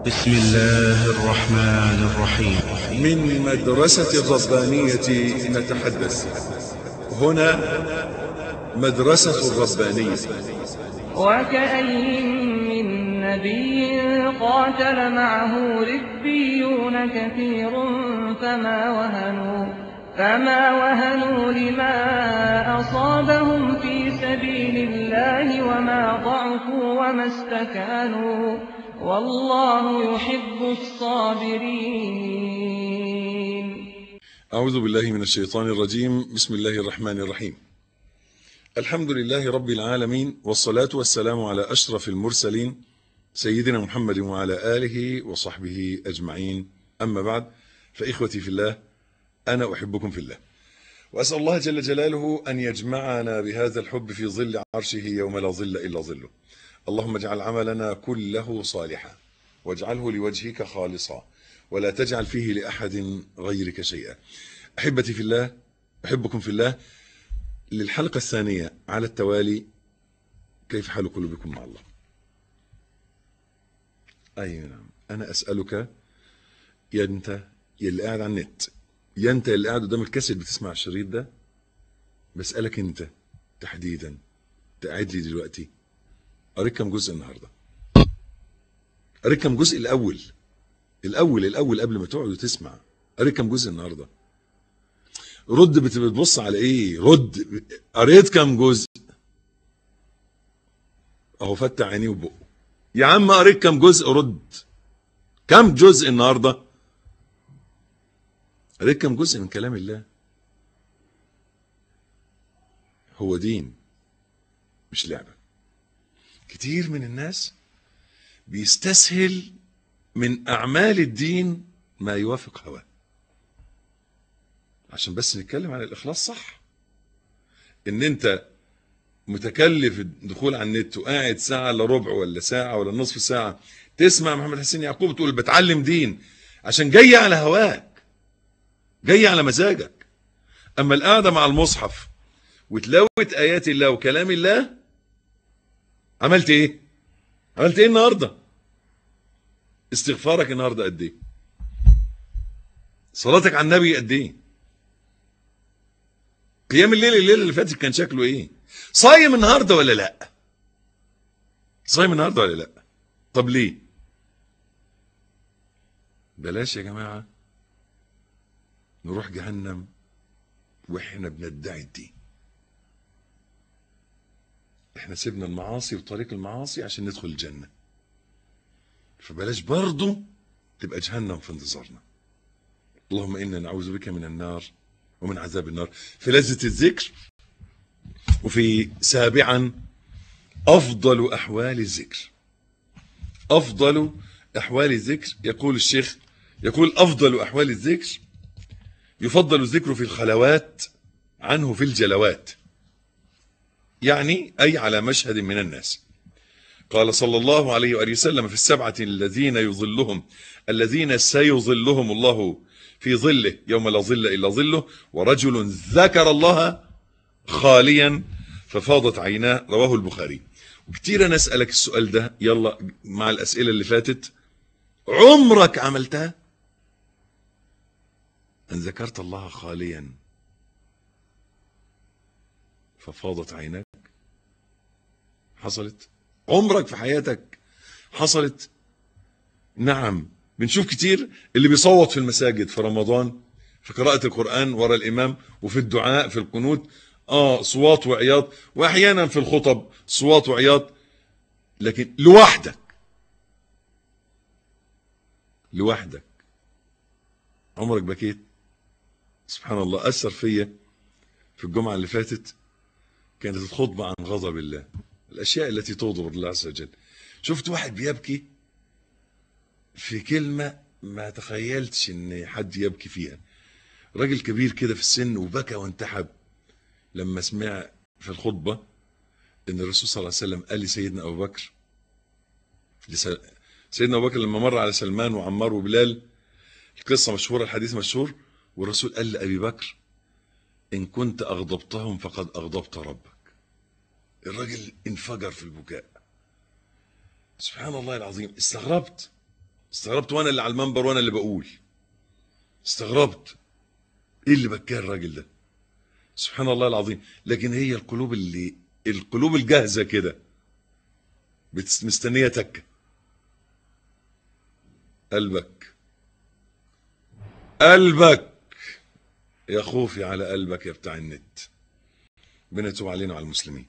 بسم الله الرحمن الرحيم من مدرسة الربانية نتحدث هنا مدرسة الربانية وكأي من نبي قاتل معه ربيون كثير فما وهنوا فما وهنوا لما أصابهم في سبيل الله وما ضعفوا وما استكانوا والله يحب الصابرين أعوذ بالله من الشيطان الرجيم بسم الله الرحمن الرحيم الحمد لله رب العالمين والصلاة والسلام على أشرف المرسلين سيدنا محمد وعلى آله وصحبه أجمعين أما بعد فإخوتي في الله أنا أحبكم في الله وأسأل الله جل جلاله أن يجمعنا بهذا الحب في ظل عرشه يوم لا ظل إلا ظله اللهم اجعل عملنا كله صالحا واجعله لوجهك خالصا ولا تجعل فيه لأحد غيرك شيئا أحبتي في الله أحبكم في الله للحلقة الثانية على التوالي كيف حال قلوبكم مع الله أي نعم أنا أسألك يا أنت يا اللي قاعد على النت يا أنت اللي قاعد قدام الكاسيت بتسمع الشريط ده بسألك أنت تحديدا تقعد لي دلوقتي قريت كم جزء النهارده قريت كم جزء الأول الأول الأول قبل ما تقعد وتسمع قريت كم جزء النهارده رد بت- بتبص على ايه رد قريت كم جزء اهو فتح عينيه وبقه يا عم قريت كم جزء رد كم جزء النهارده قريت كم جزء من كلام الله هو دين مش لعبه كتير من الناس بيستسهل من اعمال الدين ما يوافق هواه عشان بس نتكلم عن الاخلاص صح ان انت متكلف الدخول على النت وقاعد ساعه الا ربع ولا ساعه ولا نصف ساعه تسمع محمد حسين يعقوب تقول بتعلم دين عشان جاي على هواك جاي على مزاجك اما القعده مع المصحف وتلاوه ايات الله وكلام الله عملت ايه عملت ايه النهارده استغفارك النهارده قد ايه صلاتك على النبي قد ايه قيام الليل الليله اللي فاتت كان شكله ايه صايم النهارده ولا لا صايم النهارده ولا لا طب ليه بلاش يا جماعه نروح جهنم واحنا بندعي الدين احنا سيبنا المعاصي وطريق المعاصي عشان ندخل الجنه فبلاش برضه تبقى جهنم في انتظارنا اللهم انا نعوذ بك من النار ومن عذاب النار في لذة الذكر وفي سابعا أفضل أحوال الذكر أفضل أحوال الذكر يقول الشيخ يقول أفضل أحوال الذكر يفضل الذكر في الخلوات عنه في الجلوات يعني أي على مشهد من الناس قال صلى الله عليه وآله وسلم في السبعة الذين يظلهم الذين سيظلهم الله في ظله يوم لا ظل إلا ظله ورجل ذكر الله خاليا ففاضت عيناه رواه البخاري وكتير أنا أسألك السؤال ده يلا مع الأسئلة اللي فاتت عمرك عملتها أن ذكرت الله خاليا ففاضت عيناك حصلت عمرك في حياتك حصلت نعم بنشوف كتير اللي بيصوت في المساجد في رمضان في قراءة القرآن ورا الإمام وفي الدعاء في القنوت آه صوات وعياط وأحيانا في الخطب صوات وعياط لكن لوحدك لوحدك عمرك بكيت سبحان الله أثر فيا في الجمعة اللي فاتت كانت الخطبة عن غضب الله الأشياء التي تغضب الله عز وجل شفت واحد بيبكي في كلمة ما تخيلتش ان حد يبكي فيها راجل كبير كده في السن وبكى وانتحب لما سمع في الخطبة ان الرسول صلى الله عليه وسلم قال لسيدنا ابو بكر لس- سيدنا ابو بكر لما مر على سلمان وعمار وبلال القصة مشهورة الحديث مشهور والرسول قال لأبي بكر إن كنت أغضبتهم فقد أغضبت ربك الراجل انفجر في البكاء سبحان الله العظيم استغربت استغربت وانا اللي على المنبر وانا اللي بقول استغربت ايه اللي بكاه الراجل ده سبحان الله العظيم لكن هي القلوب اللي القلوب الجاهزه كده بتس- مستنيه تكه قلبك قلبك يا خوفي على قلبك يا بتاع النت ربنا يتوب علينا وعلى المسلمين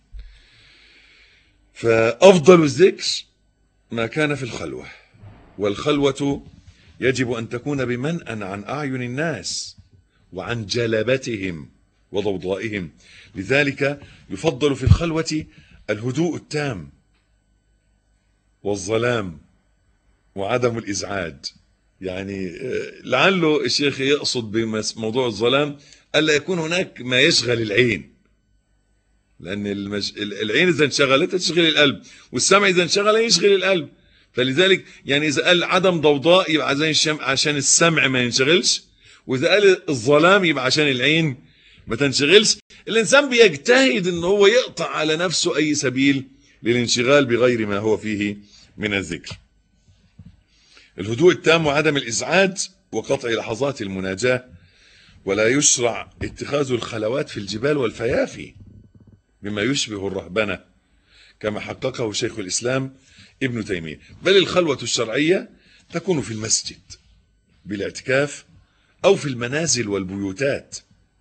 فافضل الذكر ما كان في الخلوه والخلوه يجب ان تكون بمنأى عن اعين الناس وعن جلبتهم وضوضائهم لذلك يفضل في الخلوه الهدوء التام والظلام وعدم الازعاج يعني آه، لعله الشيخ يقصد بموضوع الظلام الا يكون هناك ما يشغل العين لان المج... العين اذا انشغلت تشغل القلب والسمع اذا انشغل يشغل القلب فلذلك يعني اذا قال عدم ضوضاء يبقى عشان الشم... عشان السمع ما ينشغلش واذا قال الظلام يبقى عشان العين ما تنشغلش الانسان بيجتهد ان هو يقطع على نفسه اي سبيل للانشغال بغير ما هو فيه من الذكر الهدوء التام وعدم الازعاج وقطع لحظات المناجاه ولا يشرع اتخاذ الخلوات في الجبال والفيافي بما يشبه الرهبنه كما حققه شيخ الاسلام ابن تيميه بل الخلوه الشرعيه تكون في المسجد بالاعتكاف او في المنازل والبيوتات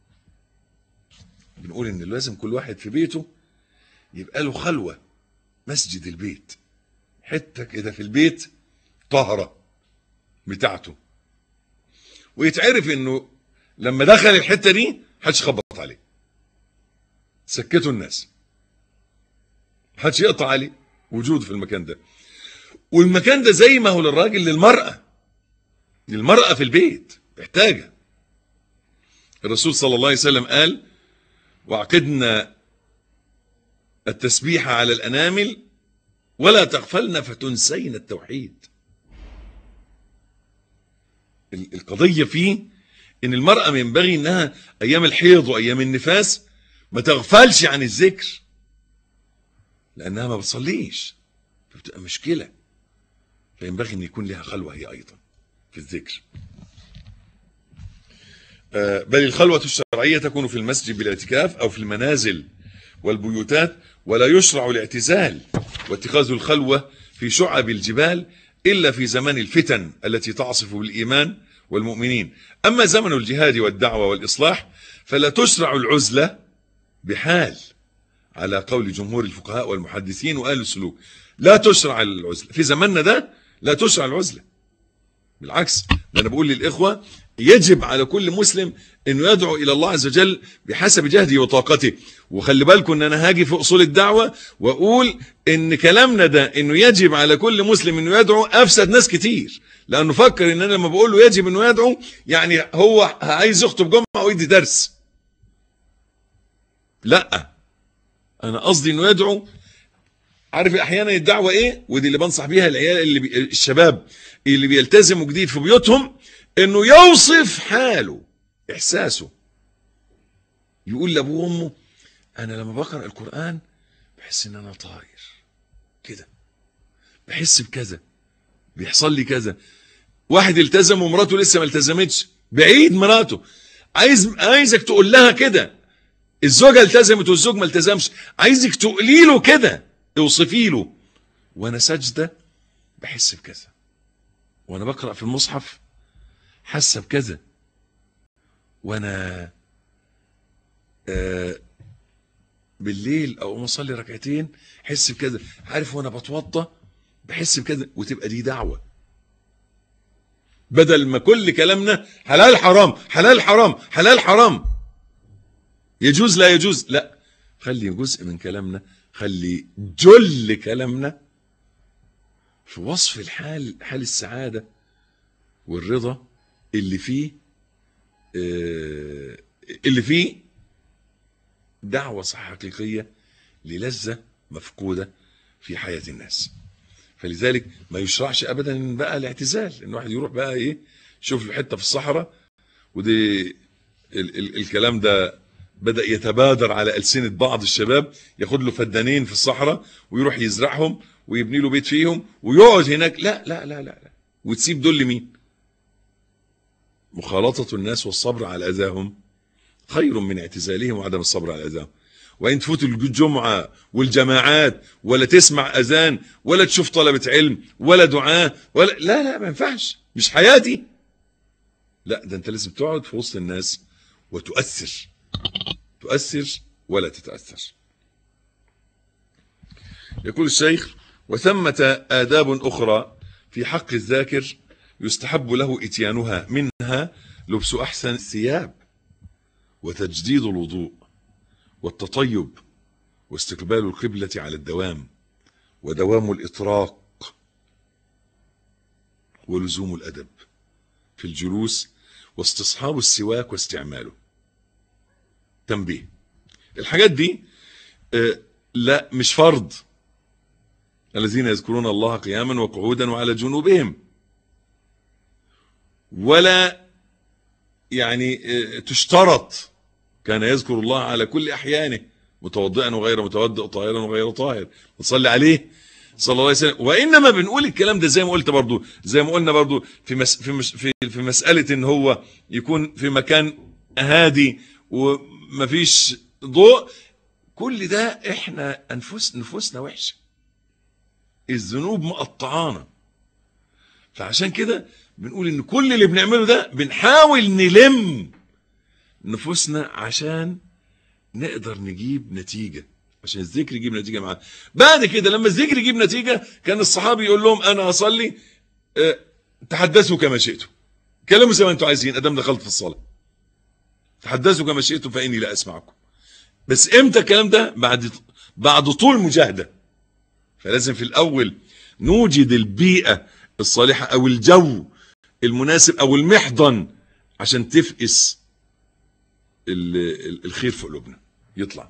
بنقول ان لازم كل واحد في بيته يبقى له خلوه مسجد البيت حته كده في البيت طهره بتاعته ويتعرف انه لما دخل الحته دي محدش خبط عليه سكتوا الناس محدش يقطع عليه وجوده في المكان ده والمكان ده زي ما هو للراجل للمرأة للمرأة في البيت محتاجة الرسول صلى الله عليه وسلم قال واعقدنا التسبيح على الأنامل ولا تغفلن فتنسين التوحيد ال- القضية فيه ان المرأة ينبغي انها ايام الحيض وايام النفاس ما تغفلش عن الذكر لانها ما بتصليش فبتبقى مشكلة فينبغي ان يكون لها خلوة هي ايضا في الذكر آه، بل الخلوة الشرعية تكون في المسجد بالاعتكاف او في المنازل والبيوتات ولا يشرع الاعتزال واتخاذ الخلوة في شعب الجبال إلا في زمان الفتن التي تعصف بالإيمان والمؤمنين أما زمن الجهاد والدعوة والإصلاح فلا تشرع العزلة بحال على قول جمهور الفقهاء والمحدثين وأهل السلوك لا تشرع العزلة في زماننا ده لا تشرع العزلة بالعكس ده أنا بقول للإخوة يجب على كل مسلم انه يدعو الى الله عز وجل بحسب جهده وطاقته وخلي بالكم ان انا هاجي في اصول الدعوه واقول ان كلامنا ده انه يجب على كل مسلم انه يدعو افسد ناس كتير لانه فكر ان انا لما بقول له يجب انه يدعو يعني هو عايز يخطب جمعه ويدي درس لا انا قصدي انه يدعو عارف احيانا الدعوه ايه ودي اللي بنصح بيها العيال اللي بي الشباب اللي بيلتزموا جديد في بيوتهم انه يوصف حاله احساسه يقول لابوه وامه انا لما بقرا القران بحس ان انا طاير كده بحس بكذا بيحصل لي كذا واحد التزم ومراته لسه ما التزمتش بعيد مراته عايز عايزك تقول لها كده الزوجه التزمت والزوج ما التزمش عايزك تقولي له كده اوصفي له وانا ساجده بحس بكذا وانا بقرا في المصحف حاسه بكذا وانا آه بالليل او اصلي ركعتين احس بكذا عارف وانا بتوضى بحس بكذا وتبقى دي دعوه بدل ما كل كلامنا حلال حرام حلال حرام حلال حرام يجوز لا يجوز لا خلي جزء من كلامنا خلي جل كلامنا في وصف الحال حال السعاده والرضا اللي فيه آه، اللي فيه دعوة صح حقيقية للذة مفقودة في حياة الناس فلذلك ما يشرعش ابدا بقى الاعتزال ان واحد يروح بقى ايه يشوف له حته في الصحراء ودي ال ال الكلام ده بدا يتبادر على السنه بعض الشباب ياخد له فدانين في الصحراء ويروح يزرعهم ويبني له بيت فيهم ويقعد هناك لا لا لا لا, لا. وتسيب دول لمين مخالطة الناس والصبر على أذاهم خير من اعتزالهم وعدم الصبر على أذاهم وإن تفوت الجمعة والجماعات ولا تسمع أذان ولا تشوف طلبة علم ولا دعاء ولا لا لا ما ينفعش مش حياتي لا ده أنت لازم تقعد في وسط الناس وتؤثر تؤثر ولا تتأثر يقول الشيخ وثمة آداب أخرى في حق الذاكر يستحب له إتيانها منها لبس أحسن الثياب وتجديد الوضوء والتطيب واستقبال القبلة على الدوام ودوام الإطراق ولزوم الأدب في الجلوس واستصحاب السواك واستعماله تنبيه الحاجات دي آه لا مش فرض الذين يذكرون الله قياما وقعودا وعلى جنوبهم ولا يعني آه تشترط كان يذكر الله على كل احيانه متوضئا وغير متوضئ طاهرا وغير طاهر نصلي عليه صلى الله عليه وسلم وانما بنقول الكلام ده زي ما قلت برضو زي ما قلنا برضو في مس في مس في, في مساله ان هو يكون في مكان هادي ومفيش ضوء كل ده احنا انفس نفوسنا وحشه الذنوب مقطعانا فعشان كده بنقول ان كل اللي بنعمله ده بنحاول نلم نفوسنا عشان نقدر نجيب نتيجه عشان الذكر يجيب نتيجه معاه بعد كده لما الذكر يجيب نتيجه كان الصحابي يقول لهم انا هصلي أه تحدثوا كما شئتم كلموا زي ما انتم عايزين ادام دخلت في الصلاه تحدثوا كما شئتم فاني لا اسمعكم بس امتى الكلام ده بعد بعد طول مجاهده فلازم في الاول نوجد البيئه الصالحه او الجو المناسب او المحضن عشان تفقس الخير في قلوبنا يطلع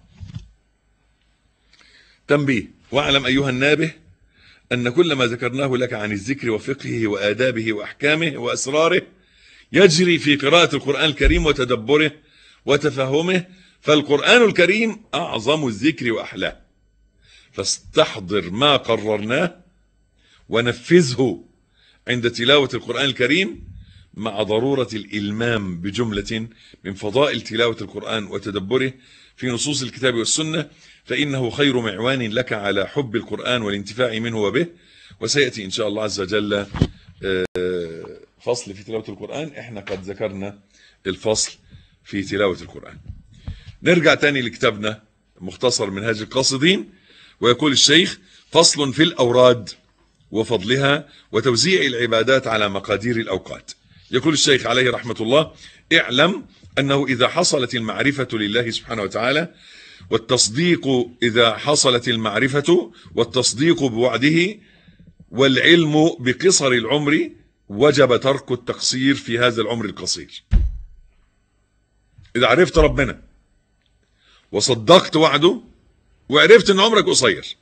تنبيه واعلم ايها النابه ان كل ما ذكرناه لك عن الذكر وفقهه وادابه واحكامه واسراره يجري في قراءه القران الكريم وتدبره وتفهمه فالقران الكريم اعظم الذكر واحلاه فاستحضر ما قررناه ونفذه عند تلاوه القران الكريم مع ضرورة الإلمام بجملة من فضائل تلاوة القرآن وتدبره في نصوص الكتاب والسنة فإنه خير معوان لك على حب القرآن والانتفاع منه وبه وسيأتي إن شاء الله عز وجل فصل في تلاوة القرآن احنا قد ذكرنا الفصل في تلاوة القرآن نرجع تاني لكتابنا مختصر منهاج القاصدين ويقول الشيخ فصل في الأوراد وفضلها وتوزيع العبادات على مقادير الأوقات يقول الشيخ عليه رحمة الله اعلم أنه إذا حصلت المعرفة لله سبحانه وتعالى والتصديق إذا حصلت المعرفة والتصديق بوعده والعلم بقصر العمر وجب ترك التقصير في هذا العمر القصير إذا عرفت ربنا وصدقت وعده وعرفت أن عمرك قصير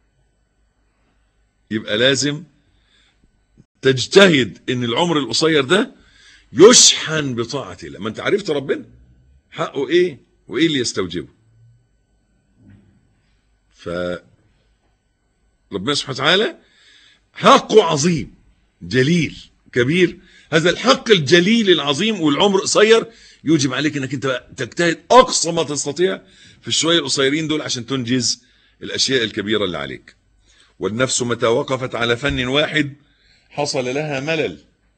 يبقى لازم تجتهد ان العمر القصير ده يشحن بطاعة الله ما انت عرفت ربنا حقه ايه وايه اللي يستوجبه ف ربنا سبحانه وتعالى حقه عظيم جليل كبير هذا الحق الجليل العظيم والعمر قصير يوجب عليك انك انت تجتهد اقصى ما تستطيع في الشويه القصيرين دول عشان تنجز الاشياء الكبيره اللي عليك والنفس متى وقفت على فن واحد حصل لها ملل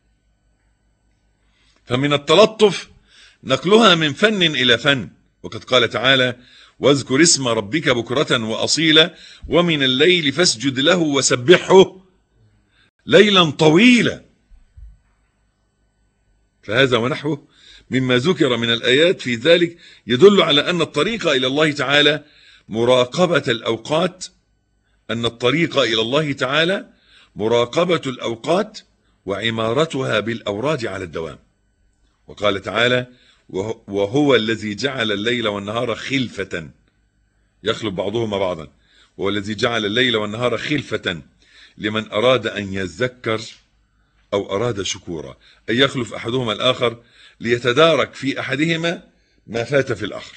فمن التلطف نقلها من فن إلى فن وقد قال تعالى واذكر اسم ربك بكرة وأصيلا ومن الليل فاسجد له وسبحه ليلا طويلا فهذا ونحوه مما ذكر من الآيات في ذلك يدل على أن الطريق إلى الله تعالى مراقبة الأوقات أن الطريق إلى الله تعالى مراقبة الأوقات وعمارتها بالأوراد على الدوام وقال تعالى وهو الذي جعل الليل والنهار خلفة يخلف بعضهما بعضا وهو الذي جعل الليل والنهار خلفة لمن أراد أن يذكر أو أراد شكورا أن يخلف أحدهما الآخر ليتدارك في أحدهما ما فات في الآخر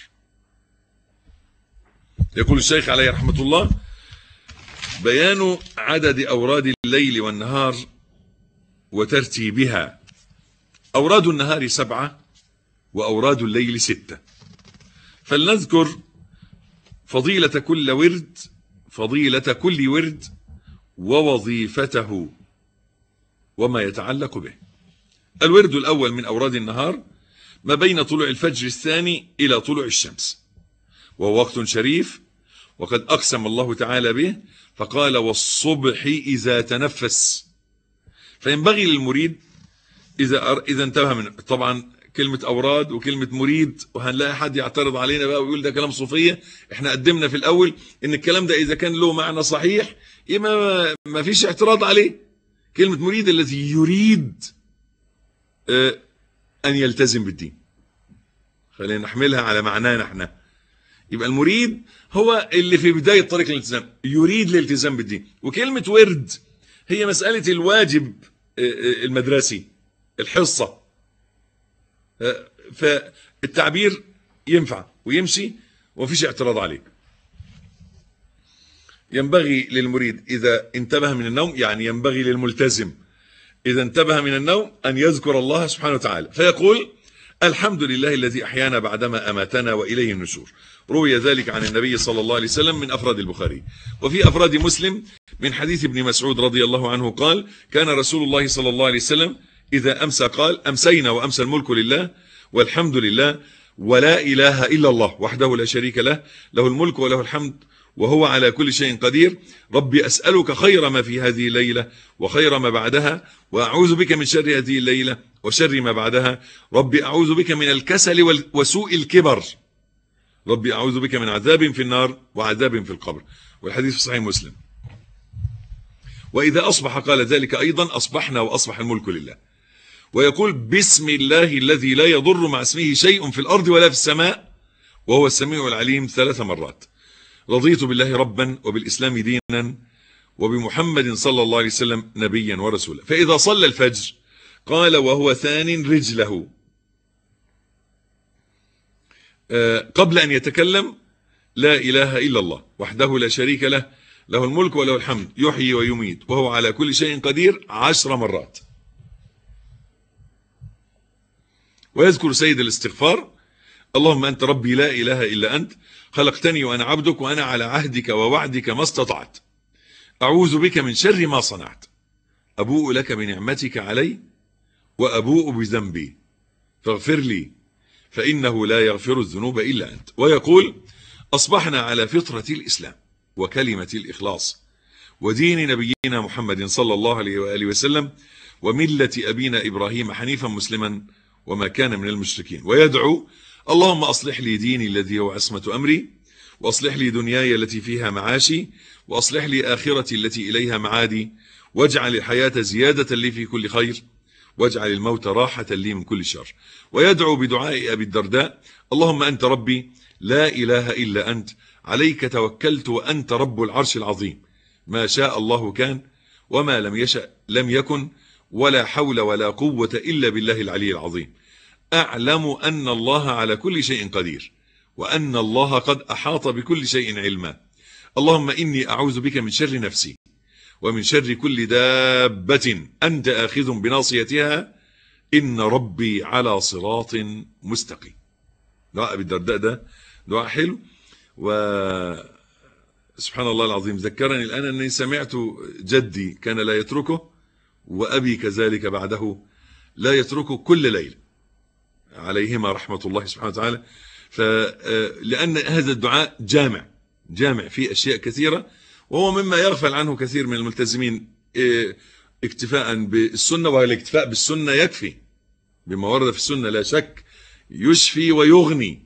يقول الشيخ عليه رحمة الله بيان عدد أوراد الليل والنهار وترتيبها أوراد النهار سبعة وأوراد الليل ستة فلنذكر فضيلة كل ورد فضيلة كل ورد ووظيفته وما يتعلق به الورد الأول من أوراد النهار ما بين طلوع الفجر الثاني إلى طلوع الشمس وهو وقت شريف وقد أقسم الله تعالى به فقال والصبح إذا تنفس فينبغي للمريد إذا أر... إذا انتبه من طبعا كلمة أوراد وكلمة مريد وهنلاقي حد يعترض علينا بقى ويقول ده كلام صوفية احنا قدمنا في الأول إن الكلام ده إذا كان له معنى صحيح يبقى ما فيش اعتراض عليه كلمة مريد الذي يريد آه أن يلتزم بالدين خلينا نحملها على معنانا احنا يبقى المريد هو اللي في بداية طريق الالتزام يريد الالتزام بالدين وكلمة ورد هي مسألة الواجب المدرسي الحصة فالتعبير ينفع ويمشي ومفيش اعتراض عليه ينبغي للمريد إذا انتبه من النوم يعني ينبغي للملتزم إذا انتبه من النوم أن يذكر الله سبحانه وتعالى فيقول الحمد لله الذي أحيانا بعدما أماتنا وإليه النشور روي ذلك عن النبي صلى الله عليه وسلم من أفراد البخاري وفي أفراد مسلم من حديث ابن مسعود رضي الله عنه قال كان رسول الله صلى الله عليه وسلم إذا أمسى قال أمسينا وأمسى الملك لله والحمد لله ولا إله إلا الله وحده لا شريك له له الملك وله الحمد وهو على كل شيء قدير ربي أسألك خير ما في هذه الليلة وخير ما بعدها وأعوذ بك من شر هذه الليلة وشر ما بعدها ربي أعوذ بك من الكسل وسوء الكبر ربي أعوذ بك من عذاب في النار وعذاب في القبر والحديث في صحيح مسلم وإذا أصبح قال ذلك أيضا أصبحنا وأصبح الملك لله ويقول بسم الله الذي لا يضر مع اسمه شيء في الأرض ولا في السماء وهو السميع العليم ثلاث مرات رضيت بالله ربا وبالإسلام دينا وبمحمد صلى الله عليه وسلم نبيا ورسولا فإذا صلى الفجر قال وهو ثان رجله قبل أن يتكلم لا إله إلا الله وحده لا شريك له له الملك وله الحمد يحيي ويميت وهو على كل شيء قدير عشر مرات ويذكر سيد الاستغفار اللهم أنت ربي لا إله إلا أنت خلقتني وأنا عبدك وأنا على عهدك ووعدك ما استطعت أعوذ بك من شر ما صنعت أبوء لك بنعمتك علي وأبوء بذنبي فاغفر لي فإنه لا يغفر الذنوب إلا أنت ويقول أصبحنا على فطرة الإسلام وكلمة الإخلاص ودين نبينا محمد صلى الله عليه وآله وسلم وملة أبينا إبراهيم حنيفا مسلما وما كان من المشركين ويدعو اللهم أصلح لي ديني الذي هو عصمة أمري وأصلح لي دنياي التي فيها معاشي وأصلح لي آخرتي التي إليها معادي واجعل الحياة زيادة لي في كل خير واجعل الموت راحة لي من كل شر ويدعو بدعاء أبي الدرداء اللهم أنت ربي لا إله إلا أنت عليك توكلت وأنت رب العرش العظيم ما شاء الله كان وما لم يشأ لم يكن ولا حول ولا قوة إلا بالله العلي العظيم أعلم أن الله على كل شيء قدير وأن الله قد أحاط بكل شيء علما اللهم إني أعوذ بك من شر نفسي ومن شر كل دابة أنت آخذ بناصيتها إن ربي على صراط مستقيم دعاء أبي الدرداء ده دعاء حلو و سبحان الله العظيم ذكرني الآن أني سمعت جدي كان لا يتركه وأبي كذلك بعده لا يتركه كل ليلة عليهما رحمة الله سبحانه وتعالى فلأن هذا الدعاء جامع جامع فيه أشياء كثيرة وهو مما يغفل عنه كثير من الملتزمين اكتفاء بالسنة والاكتفاء بالسنة يكفي بما ورد في السنة لا شك يشفي ويغني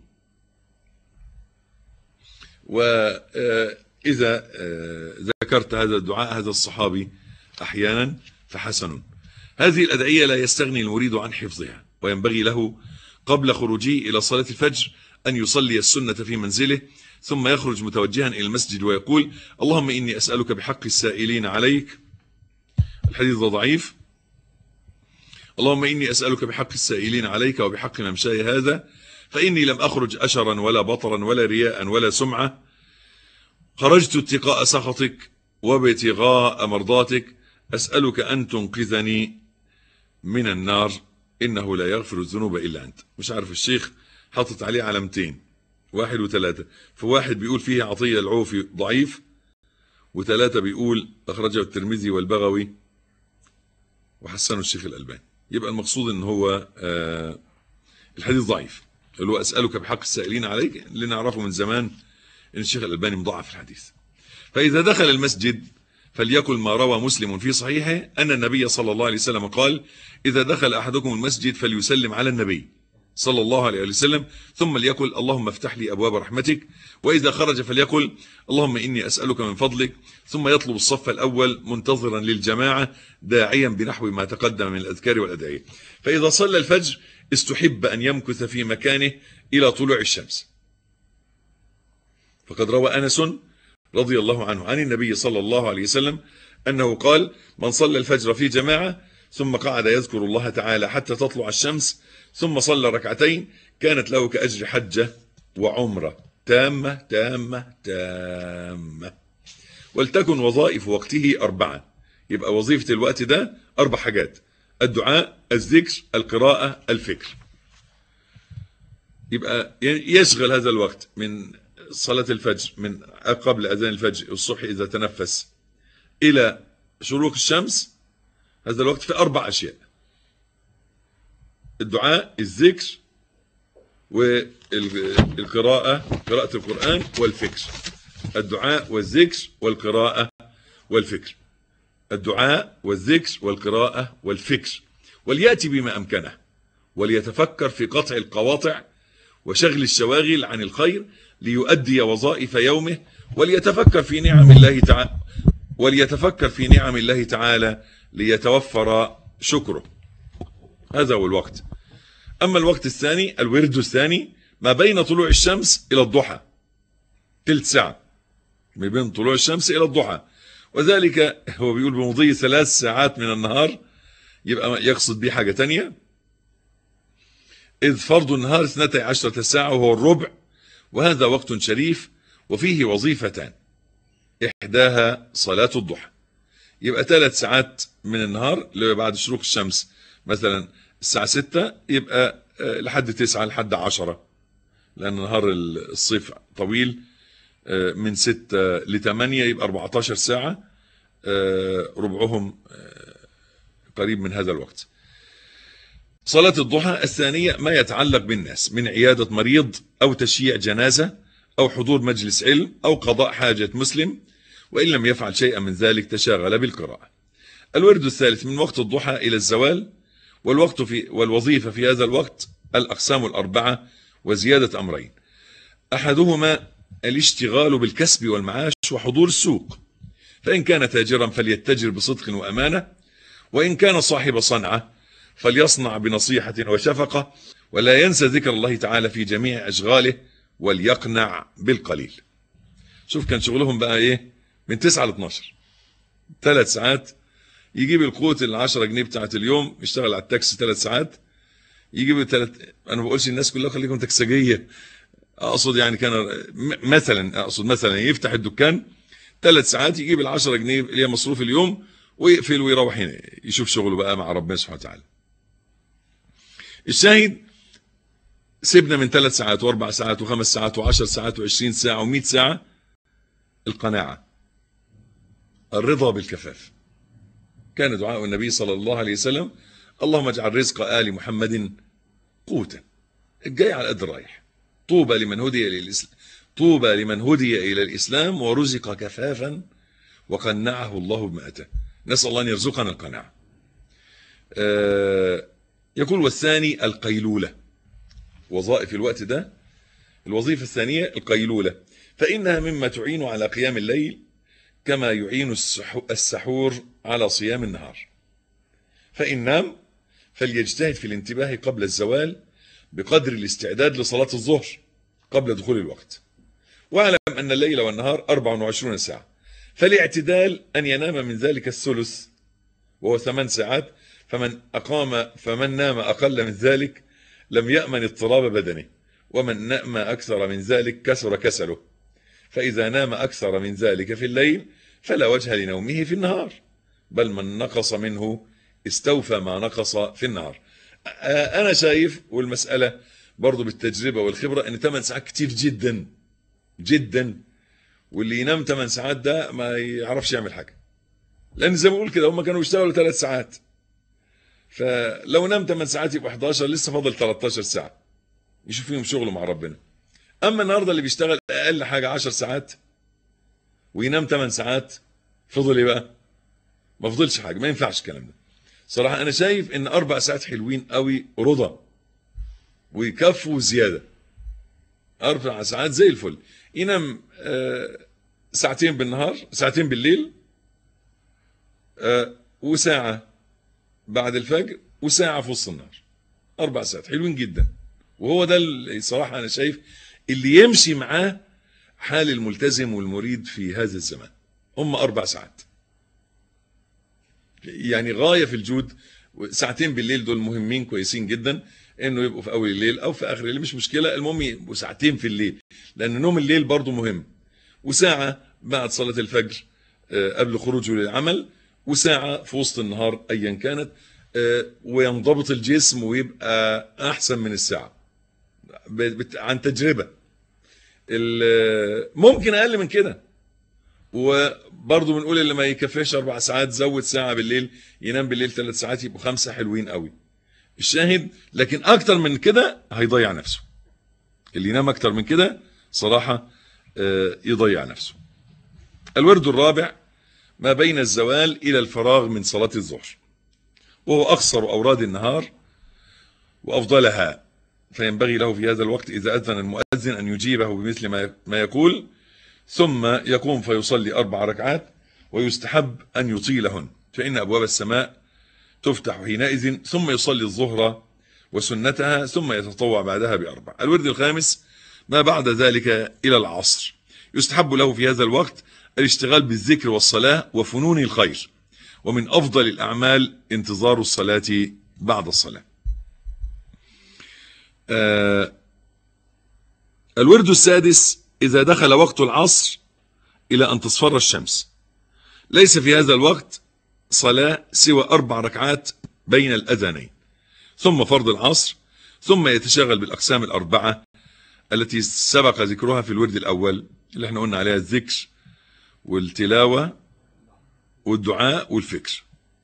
وإذا ذكرت هذا الدعاء هذا الصحابي أحيانا فحسن هذه الأدعية لا يستغني المريد عن حفظها وينبغي له قبل خروجه إلى صلاة الفجر أن يصلي السنة في منزله ثم يخرج متوجها إلى المسجد ويقول اللهم إني أسألك بحق السائلين عليك الحديث ضعيف اللهم إني أسألك بحق السائلين عليك وبحق ممشاي هذا فإني لم أخرج أشرا ولا بطرا ولا رياء ولا سمعة خرجت اتقاء سخطك وابتغاء مرضاتك أسألك أن تنقذني من النار إنه لا يغفر الذنوب إلا أنت مش عارف الشيخ حاطط عليه علامتين واحد وثلاثة فواحد بيقول فيه عطية العوفي ضعيف وثلاثة بيقول أخرجه الترمذي والبغوي وحسنه الشيخ الألباني يبقى المقصود ان هو آه الحديث ضعيف اللي هو أسألك بحق السائلين عليك اللي نعرفه من زمان ان الشيخ الألباني مضاعف الحديث فإذا دخل المسجد فليقل ما روى مسلم في صحيحه أن النبي صلى الله عليه وسلم قال إذا دخل أحدكم المسجد فليسلم على النبي صلى الله عليه وسلم ثم ليقل اللهم افتح لي أبواب رحمتك وإذا خرج فليقل اللهم إني أسألك من فضلك ثم يطلب الصف الأول منتظرا للجماعة داعيا بنحو ما تقدم من الأذكار والأدعية فإذا صلى الفجر استحب أن يمكث في مكانه إلى طلوع الشمس فقد روى أنس رضي الله عنه عن النبي صلى الله عليه وسلم أنه قال من صلى الفجر في جماعة ثم قعد يذكر الله تعالى حتى تطلع الشمس ثم صلى ركعتين كانت له كأجر حجة وعمرة تامة تامة تامة ولتكن وظائف وقته أربعة يبقى وظيفة الوقت ده أربع حاجات الدعاء الذكر القراءة الفكر يبقى يشغل هذا الوقت من صلاة الفجر من قبل أذان الفجر الصبح إذا تنفس إلى شروق الشمس هذا الوقت في أربع أشياء الدعاء الذكر والقراءة قراءة القرآن والفكر الدعاء والذكر والقراءة والفكر الدعاء والذكر والقراءة والفكر وليأتي بما أمكنه وليتفكر في قطع القواطع وشغل الشواغل عن الخير ليؤدي وظائف يومه وليتفكر في نعم الله تعالى وليتفكر في نعم الله تعالى ليتوفر شكره هذا هو الوقت أما الوقت الثاني الورد الثاني ما بين طلوع الشمس إلى الضحى تلت ساعة ما بين طلوع الشمس إلى الضحى وذلك هو بيقول بمضي ثلاث ساعات من النهار يبقى يقصد به حاجة تانية إذ فرض النهار اثنتي عشرة ساعة وهو الربع وهذا وقت شريف وفيه وظيفتان إحداها صلاة الضحى يبقى ثلاث ساعات من النهار اللي بعد شروق الشمس مثلا الساعة ستة يبقى لحد تسعة لحد عشرة لأن نهار الصيف طويل من ستة لثمانية يبقى 14 ساعة ربعهم قريب من هذا الوقت صلاة الضحى الثانية ما يتعلق بالناس من عيادة مريض أو تشييع جنازة أو حضور مجلس علم أو قضاء حاجة مسلم وإن لم يفعل شيئا من ذلك تشاغل بالقراءة الورد الثالث من وقت الضحى إلى الزوال والوقت في والوظيفة في هذا الوقت الأقسام الأربعة وزيادة أمرين أحدهما الاشتغال بالكسب والمعاش وحضور السوق فإن كان تاجرا فليتجر بصدق وأمانة وإن كان صاحب صنعة فليصنع بنصيحة وشفقة ولا ينسى ذكر الله تعالى في جميع أشغاله وليقنع بالقليل شوف كان شغلهم بقى إيه من 9 ل 12 ثلاث ساعات يجيب القوت ال 10 جنيه بتاعت اليوم يشتغل على التاكسي ثلاث ساعات يجيب ثلاث انا ما بقولش الناس كلها خليكم تكسجيه اقصد يعني كان مثلا اقصد مثلا يفتح الدكان ثلاث ساعات يجيب ال 10 جنيه اللي هي مصروف اليوم ويقفل ويروح يشوف شغله بقى مع ربنا سبحانه وتعالى. الشاهد سيبنا من ثلاث ساعات واربع ساعات وخمس ساعات وعشر ساعات وعشرين ساعة ومئة ساعة القناعة الرضا بالكفاف كان دعاء النبي صلى الله عليه وسلم اللهم اجعل رزق آل محمد قوتا الجاي على قد رايح طوبى لمن هدي للإسلام طوبى لمن هدي إلى الإسلام ورزق كفافا وقنعه الله بما أتى نسأل الله أن يرزقنا القناعة آه يقول والثاني القيلولة وظائف الوقت ده الوظيفة الثانية القيلولة فإنها مما تعين على قيام الليل كما يعين السحور على صيام النهار فإن نام فليجتهد في الانتباه قبل الزوال بقدر الاستعداد لصلاة الظهر قبل دخول الوقت واعلم أن الليل والنهار 24 ساعة فالاعتدال أن ينام من ذلك الثلث وهو ثمان ساعات فمن أقام فمن نام أقل من ذلك لم يأمن اضطراب بدنه ومن نام أكثر من ذلك كسر كسله فإذا نام أكثر من ذلك في الليل فلا وجه لنومه في النهار بل من نقص منه استوفى ما نقص في النهار آه، انا شايف والمساله برضو بالتجربه والخبره ان 8 ساعات كتير جدا جدا واللي ينام 8 ساعات ده ما يعرفش يعمل حاجه لان زي ما بقول كده هم كانوا بيشتغلوا 3 ساعات فلو نام 8 ساعات يبقى 11 لسه فاضل 13 ساعه يشوف فيهم شغله مع ربنا اما النهارده اللي بيشتغل اقل حاجه 10 ساعات وينام 8 ساعات فضل ايه بقى ما فضلش حاجه ما ينفعش الكلام ده صراحه انا شايف ان اربع ساعات حلوين قوي رضا ويكفوا زياده اربع ساعات زي الفل ينام آه، ساعتين بالنهار ساعتين بالليل آه، وساعه بعد الفجر وساعه في وسط النهار اربع ساعات حلوين جدا وهو ده اللي صراحه انا شايف اللي يمشي معاه حال الملتزم والمريد في هذا الزمان هم اربع ساعات يعني غايه في الجود ساعتين بالليل دول مهمين كويسين جدا انه يبقوا في اول الليل او في اخر الليل مش مشكله المهم يبقوا ساعتين في الليل لان نوم الليل برضو مهم وساعه بعد صلاه الفجر آه، قبل خروجه للعمل وساعه في وسط النهار ايا كانت آه، وينضبط الجسم ويبقى احسن من الساعه ب- بت- عن تجربه ال- ممكن اقل من كده وبرضه بنقول اللي ما يكفيش اربع ساعات زود ساعه بالليل ينام بالليل ثلاث ساعات يبقوا خمسه حلوين قوي الشاهد لكن اكتر من كده هيضيع نفسه اللي ينام اكتر من كده صراحه آه، يضيع نفسه الورد الرابع ما بين الزوال الى الفراغ من صلاه الظهر وهو اقصر اوراد النهار وافضلها فينبغي له في هذا الوقت اذا اذن المؤذن ان يجيبه بمثل ما ما يقول ثم يقوم فيصلي أربع ركعات ويستحب أن يطيلهن فإن أبواب السماء تفتح حينئذ ثم يصلي الظهر وسنتها ثم يتطوع بعدها بأربع الورد الخامس ما بعد ذلك إلى العصر يستحب له في هذا الوقت الاشتغال بالذكر والصلاة وفنون الخير ومن أفضل الأعمال انتظار الصلاة بعد الصلاة آه الورد السادس إذا دخل وقت العصر إلى أن تصفر الشمس ليس في هذا الوقت صلاة سوى أربع ركعات بين الأذانين ثم فرض العصر ثم يتشغل بالأقسام الأربعة التي سبق ذكرها في الورد الأول اللي احنا قلنا عليها الذكر والتلاوة والدعاء والفكر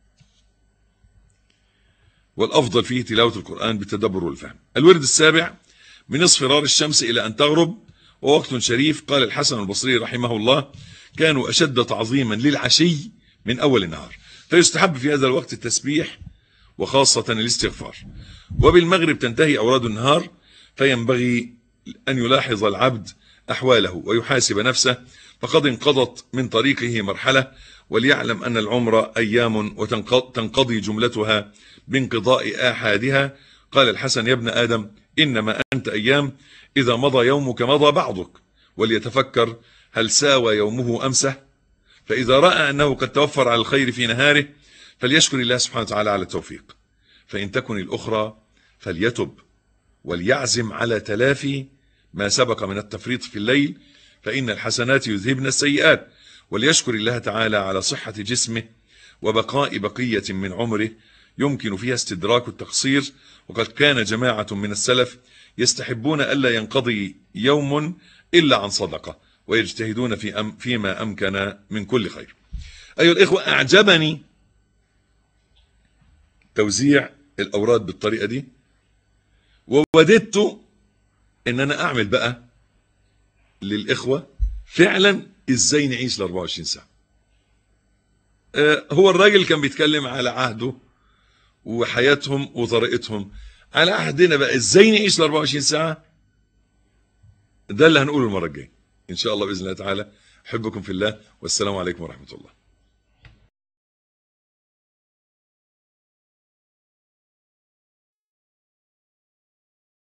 والأفضل فيه تلاوة القرآن بالتدبر والفهم الورد السابع من اصفرار الشمس إلى أن تغرب ووقت شريف قال الحسن البصري رحمه الله كانوا أشد تعظيما للعشي من أول النهار فيستحب في هذا الوقت التسبيح وخاصة الاستغفار وبالمغرب تنتهي أوراد النهار فينبغي أن يلاحظ العبد أحواله ويحاسب نفسه فقد انقضت من طريقه مرحلة وليعلم أن العمر أيام وتنقضي جملتها بانقضاء آحادها قال الحسن يا ابن آدم إنما أنت أيام إذا مضى يومك مضى بعضك وليتفكر هل ساوى يومه أمسه فإذا رأى أنه قد توفر على الخير في نهاره فليشكر الله سبحانه وتعالى على التوفيق فإن تكن الأخرى فليتب وليعزم على تلافي ما سبق من التفريط في الليل فإن الحسنات يذهبن السيئات وليشكر الله تعالى على صحة جسمه وبقاء بقية من عمره يمكن فيها استدراك التقصير وقد كان جماعة من السلف يستحبون ألا ينقضي يوم إلا عن صدقة ويجتهدون في أم فيما أمكن من كل خير أيها الإخوة أعجبني توزيع الأوراد بالطريقة دي ووددت ان انا اعمل بقى للاخوه فعلا ازاي نعيش ال 24 ساعه آه هو الراجل كان بيتكلم على عهده وحياتهم وطريقتهم على عهدنا بقى ازاي نعيش ال 24 ساعه ده اللي هنقوله المره الجايه ان شاء الله باذن الله تعالى احبكم في الله والسلام عليكم ورحمه الله